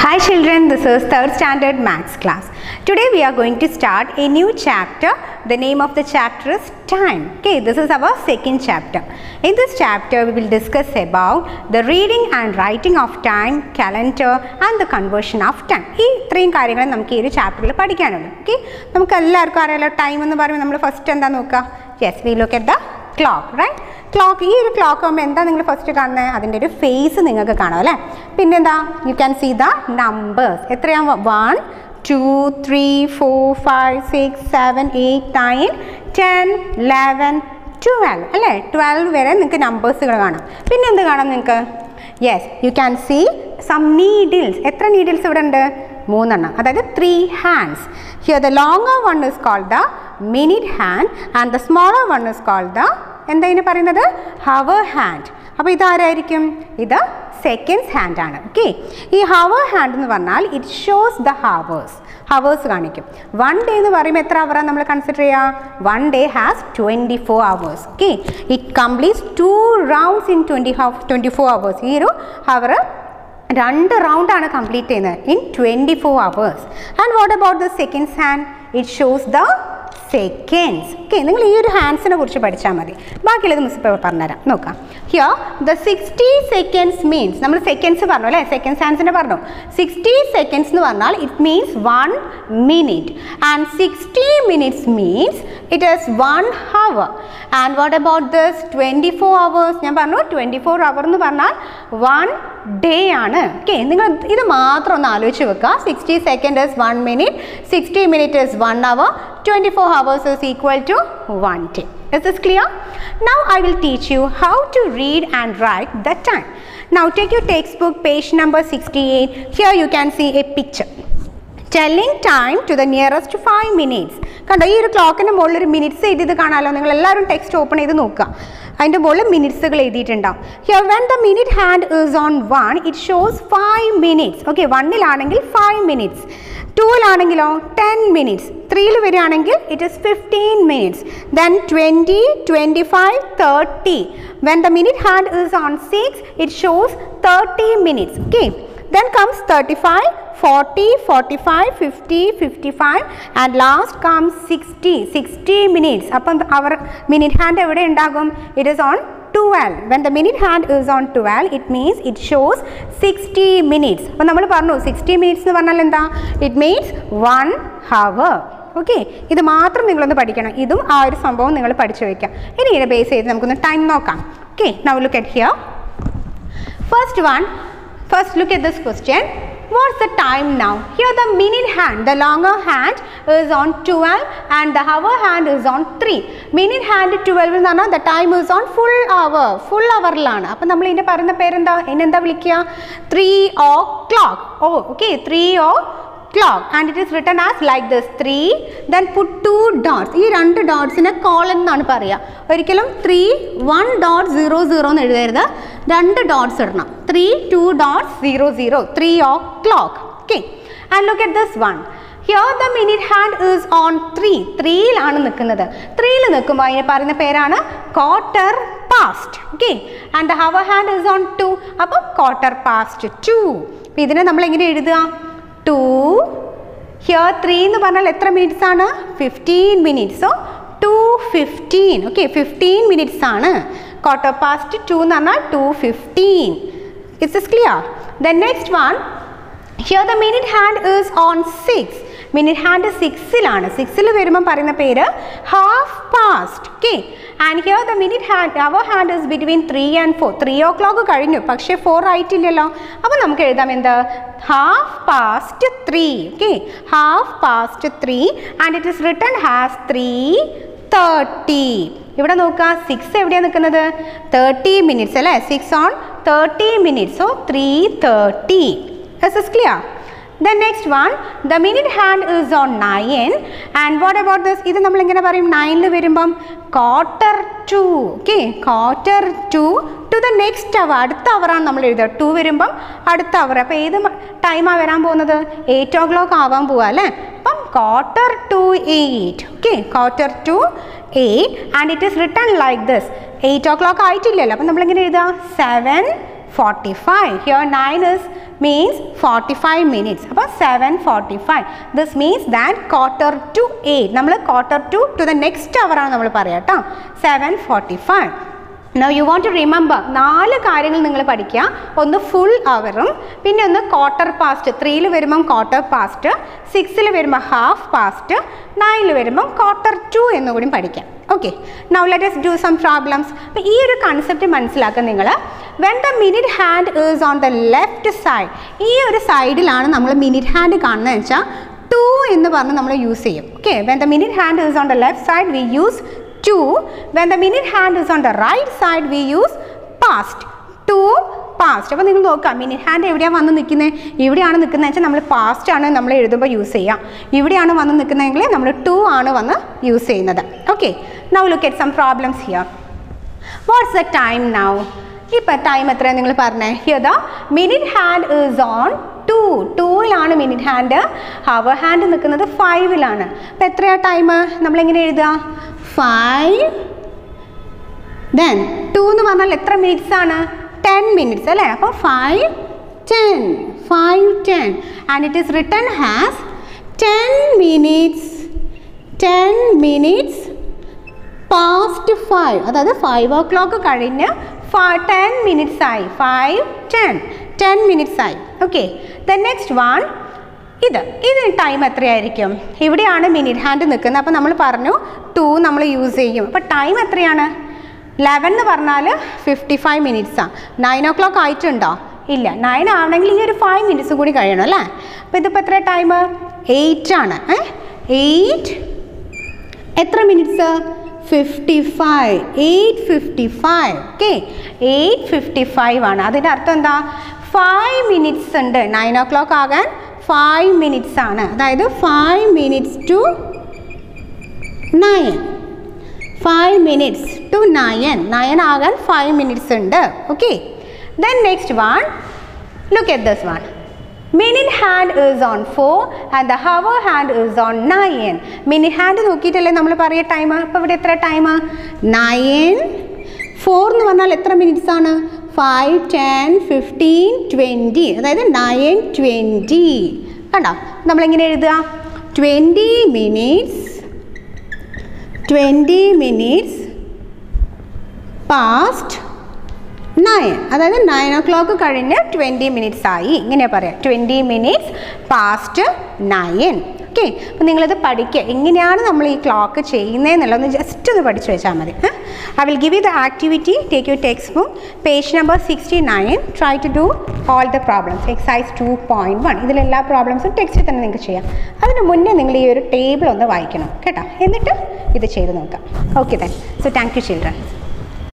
Hi children, this is third standard maths class. Today we are going to start a new chapter. The name of the chapter is time. Okay, this is our second chapter. In this chapter we will discuss about the reading and writing of time, calendar and the conversion of time. ഈ ഇത്രയും കാര്യങ്ങൾ നമുക്ക് ഈ ഒരു ചാപ്റ്ററിൽ പഠിക്കാനുള്ളൂ okay നമുക്ക് എല്ലാവർക്കും അറിയാലോ ടൈം എന്ന് പറയുമ്പോൾ നമ്മൾ ഫസ്റ്റ് എന്താ നോക്കുക yes we look at the clock right clock ഈ ഒരു ക്ലോക്ക് ആകുമ്പോൾ എന്താ നിങ്ങൾ ഫസ്റ്റ് കാണുന്നത് അതിൻ്റെ ഒരു ഫേസ് നിങ്ങൾക്ക് കാണാം അല്ലേ പിന്നെന്താ you can see the numbers എത്രയാണ് one two three four five six seven eight nine ten eleven twelve അല്ലേ ട്വൽവ് വരെ നിങ്ങൾക്ക് നമ്പേഴ്സുകൾ കാണാം പിന്നെ എന്ത് കാണാം നിങ്ങൾക്ക് yes you can see some needles എത്ര നീഡിൽസ് ഇവിടെ ഉണ്ട് മൂന്നെണ്ണം അതായത് three hands here the longer one is called the minute hand and the smaller one is called the എന്താ ഇതിന് പറയുന്നത് ഹവർ ഹാൻഡ് അപ്പോൾ ഇതാരായിരിക്കും ഇത് സെക്കൻഡ്സ് ഹാൻഡ് ആണ് ഓക്കെ ഈ ഹവർ ഹാൻഡ് എന്ന് പറഞ്ഞാൽ it shows the hours hours കാണിക്കും വൺ ഡേ എന്ന് പറയുമ്പോൾ എത്ര അവറാണ് നമ്മൾ കൺസിഡർ ചെയ്യുക one day has twenty four hours okay it completes two rounds in twenty twenty four hours ഈ ഒരു ഹവർ രണ്ട് റൗണ്ടാണ് കംപ്ലീറ്റ് ചെയ്യുന്നത് in twenty four hours and what about the seconds hand it shows the seconds okay നിങ്ങൾ ഈ ഒരു ഹാൻഡ്സിനെ കുറിച്ച് പഠിച്ചാൽ മതി ബാക്കിയുള്ളത് മിസ് ഇപ്പോൾ പറഞ്ഞുതരാം നോക്കാം here the sixty seconds means നമ്മൾ സെക്കൻഡ്സ് പറഞ്ഞു അല്ലേ സെക്കൻഡ്സ് ഹാൻഡ്സിനെ പറഞ്ഞു സിക്സ്റ്റി സെക്കൻഡ്സ് എന്ന് പറഞ്ഞാൽ it means one minute and sixty minutes means it is one hour and what about this twenty four hours ഞാൻ പറഞ്ഞു ട്വൻറ്റി ഫോർ അവർ എന്ന് പറഞ്ഞാൽ വൺ ഡേ ആണ് ഓക്കെ നിങ്ങൾ ഇത് മാത്രം ഒന്ന് ആലോചിച്ച് വെക്കുക sixty second is one minute sixty minute is one hour twenty four hours is equal to one day Is this clear? Now I will teach you how to read and write the time. Now take your textbook page number 68. Here you can see a picture. Telling time to the nearest five minutes കണ്ടോ ഈ ഒരു ക്ലോക്കിൻ്റെ മുകളിൽ ഒരു minutes എഴുതിയത് കാണാമല്ലോ നിങ്ങൾ എല്ലാവരും text open ചെയ്ത് നോക്കുക അതിൻ്റെ മുകളിൽ മിനിറ്റ്സുകൾ എഴുതിയിട്ടുണ്ടാവും here when the minute hand is on one it shows five minutes okay വണ്ണിലാണെങ്കിൽ ഫൈവ് മിനിറ്റ്സ് ടൂവിലാണെങ്കിലോ ടെൻ മിനിറ്റ്സ് ത്രീയിൽ വരികയാണെങ്കിൽ it is fifteen minutes then twenty twenty five thirty when the minute hand is on six it shows thirty minutes okay then comes 35 40 45 50 55 and last comes 60 60 minutes അപ്പം അവർ minute hand എവിടെ ഉണ്ടാകും it is on 12 when the minute hand is on 12 it means it shows 60 minutes അപ്പോൾ നമ്മൾ പറഞ്ഞു 60 minutes എന്ന് പറഞ്ഞാൽ എന്താ it means one hour okay ഇത് മാത്രം നിങ്ങളൊന്ന് പഠിക്കണം ഇതും ആ ഒരു സംഭവം നിങ്ങൾ പഠിച്ചു വയ്ക്കാം ഇനി ഇതിനെ ബേസ് ചെയ്ത് നമുക്കൊന്ന് ടൈം നോക്കാം okay now look at here first one First look at this question. What's the time now? Here the minute hand, the longer hand is on 12 and the hour hand is on 3. Minute hand 12 എന്ന് പറഞ്ഞാൽ the time is on full hour. Full hourലാണ്. അപ്പം നമ്മൾ ഇതിൻ്റെ പറയുന്ന പേരെന്താ എന്നെന്താ വിളിക്കുക three o'clock oh okay three ഓ clock and it is written as like this 3 then put two dots ഈ രണ്ട് ഡോട്ട്സിനെ കോളൻ എന്നാണ് പറയുക ഒരിക്കലും three one dot zero zero എന്ന് എഴുതരുത് രണ്ട് ഡോട്ട്സ് ഇടണം three two dot zero zero three o'clock okay and look at this one here the minute hand is on three ത്രീയിലാണ് നിൽക്കുന്നത് ത്രീയിൽ നിൽക്കുമ്പോൾ അതിനെ പറയുന്ന പേരാണ് quarter past okay and the hour hand is on two അപ്പോൾ quarter past two അപ്പോൾ ഇതിനെ നമ്മൾ എങ്ങനെ എഴുതുക ടു ഹിയർ ത്രീ എന്ന് പറഞ്ഞാൽ എത്ര മിനിറ്റ്സ് ആണ് fifteen minutes so two fifteen okay fifteen minutes ആണ് ക്വാർട്ടർ പാസ്റ്റ് ടു എന്ന് പറഞ്ഞാൽ two fifteen it's is clear the next one here the minute hand is on six minute hand സിക്സിലാണ് സിക്സിൽ വരുമ്പോൾ പറയുന്ന പേര് half past okay and here the minute hand hour hand is between three and four three o'clock കഴിഞ്ഞു പക്ഷേ four ആയിട്ടില്ലല്ലോ അപ്പോൾ നമുക്ക് എഴുതാം എന്ത് half past three okay half past three and it is written as three thirty ഇവിടെ നോക്കുക six എവിടെയാണ് നിൽക്കുന്നത് തേർട്ടി മിനിറ്റ്സ് അല്ലേ six on thirty minutes so three thirty yes is clear the next one the minute hand is on nine and what about this ഇത് നമ്മൾ എങ്ങനെ പറയും നയനിൽ വരുമ്പം quarter to okay quarter to to the next hour അടുത്ത അവറാണ് നമ്മൾ എഴുതുക ടു വരുമ്പം അടുത്ത അവർ അപ്പോൾ ഏത് ടൈമാണ് വരാൻ പോകുന്നത് എയ്റ്റ് ഓ ക്ലോക്ക് ആവാൻ പോവുക അല്ലേ അപ്പം quarter to eight okay quarter to eight and it is written like this eight o'clock ആയിട്ടില്ലല്ലോ അപ്പം നമ്മളിങ്ങനെ എഴുതുക seven 45 here 9 is means 45 minutes അപ്പോൾ 745 this means that quarter to 8 നമ്മൾ quarter to to the next hour ആണ് നമ്മൾ പറയാം കേട്ടോ 745 no you want to remember നാല് കാര്യങ്ങൾ നിങ്ങൾ പഠിക്കുക ഒന്ന് ഫുൾ അവറും പിന്നെ ഒന്ന് ക്വാർട്ടർ പാസ്റ്റ് ത്രീയിൽ വരുമ്പം ക്വാർട്ടർ പാസ്റ്റ് സിക്സിൽ വരുമ്പോൾ ഹാഫ് പാസ്റ്റ് നയനിൽ വരുമ്പം ക്വാർട്ടർ ടു എന്നുകൂടി പഠിക്കാം okay now let's do some problems അപ്പോൾ ഈ ഒരു കൺസെപ്റ്റ് മനസ്സിലാക്കുക നിങ്ങൾ when the minute hand is on the left side ഈ ഒരു സൈഡിലാണ് നമ്മൾ മിനിറ്റ് ഹാൻഡ് കാണുന്നത് വെച്ചാൽ ടു എന്ന് പറഞ്ഞ് നമ്മൾ യൂസ് ചെയ്യും okay when the minute hand is on the left side we use to when the minute hand is on the right side we use past to past അപ്പോൾ നിങ്ങൾ നോക്കുക minute hand എവിടെയാണ് വന്ന് നിൽക്കുന്നത് ഇവിടെയാണ് നിൽക്കുന്നത് വെച്ചാൽ നമ്മൾ പാസ്റ്റ് ആണ് നമ്മൾ എഴുതുമ്പോൾ യൂസ് ചെയ്യുക ഇവിടെയാണ് വന്ന് നിൽക്കുന്നതെങ്കിൽ നമ്മൾ ടു ആണ് വന്ന് യൂസ് ചെയ്യുന്നത് okay now look at some problems here what's the time now ഇപ്പം ടൈം എത്രയാണ് നിങ്ങൾ പറഞ്ഞേ here the minute hand is on two ടൂയിലാണ് മിനിറ്റ് ഹാൻഡ് ഹവർ ഹാൻഡ് നിൽക്കുന്നത് ഫൈവിലാണ് അപ്പം എത്രയാണ് ടൈം നമ്മളെങ്ങനെ എഴുതുക ഫൈവ് ദെൻ ടു എന്ന് പറഞ്ഞാൽ എത്ര മിനിറ്റ്സ് ആണ് ടെൻ മിനിറ്റ്സ് അല്ലേ അപ്പോൾ five ten five ten and it is return has ten minutes ten minutes past five അതായത് ഫൈവ് ഓ ക്ലോക്ക് കഴിഞ്ഞ് ടെൻ മിനിറ്റ്സ് ആയി ഫൈവ് ടെൻ ടെൻ മിനിറ്റ്സ് ആയി ഓക്കെ ദ നെക്സ്റ്റ് വൺ ഇത് ഇത് time എത്രയായിരിക്കും ഇവിടെയാണ് മിനിറ്റ് ഹാൻഡ് നിൽക്കുന്നത് അപ്പോൾ നമ്മൾ പറഞ്ഞു ടു നമ്മൾ യൂസ് ചെയ്യും അപ്പോൾ ടൈം എത്രയാണ് ലെവൻ എന്ന് പറഞ്ഞാൽ ഫിഫ്റ്റി ഫൈവ് മിനിറ്റ്സാണ് നയൻ ഓ ക്ലോക്ക് ആയിട്ടുണ്ടോ ഇല്ല നയൻ ആവണമെങ്കിൽ ഈ ഒരു ഫൈവ് മിനിറ്റ്സ് കൂടി കഴിയണം അല്ലേ അപ്പോൾ ഇതിപ്പോൾ എത്ര ടൈം എയ്റ്റ് ആണ് ഏ എയ്റ്റ് എത്ര minutes fifty five eight fifty five okay eight fifty five ആണ് അതിൻ്റെ അർത്ഥം എന്താ ഫൈവ് മിനിറ്റ്സ് ഉണ്ട് നയൻ ഓ ക്ലോക്ക് ആകാൻ ഫൈവ് മിനിറ്റ്സ് ആണ് അതായത് five minutes to nine five minutes to nine nine ആകാൻ ഫൈവ് മിനിറ്റ്സ് ഉണ്ട് okay then next one look at this one minute hand is on four and the hour hand is on nine minute hand നോക്കിയിട്ടല്ലേ നമ്മൾ പറയുക time അപ്പോൾ ഇവിടെ എത്ര time nine four എന്ന് പറഞ്ഞാൽ എത്ര മിനിറ്റ്സ് ആണ് ഫൈവ് ടെൻ ഫിഫ്റ്റീൻ ട്വൻറ്റി അതായത് നയൻ ട്വൻറ്റി കണ്ടോ നമ്മളെങ്ങനെ എഴുതുക twenty minutes twenty minutes past nine അതായത് നയൻ ഓ ക്ലോക്ക് കഴിഞ്ഞ് ട്വൻറ്റി മിനിറ്റ്സ് ആയി ഇങ്ങനെ പറയാം twenty minutes past nine okay അപ്പോൾ നിങ്ങളിത് പഠിക്കുക എങ്ങനെയാണ് നമ്മൾ ഈ ക്ലോക്ക് ചെയ്യുന്നതെന്നുള്ളതൊന്ന് ജസ്റ്റ് ഒന്ന് പഠിച്ചു വെച്ചാൽ മതി I will give you the activity take you text book page number sixty nine try to do all the problems exercise two point one ഇതിലെല്ലാ പ്രോബ്ലംസും ടെക്സ്റ്റിൽ തന്നെ നിങ്ങൾക്ക് ചെയ്യാം അതിന് മുന്നേ നിങ്ങൾ ഈ ഒരു ടേബിൾ ഒന്ന് വായിക്കണം കേട്ടോ എന്നിട്ട് ഇത് ചെയ്ത് നോക്കാം okay then so thank you children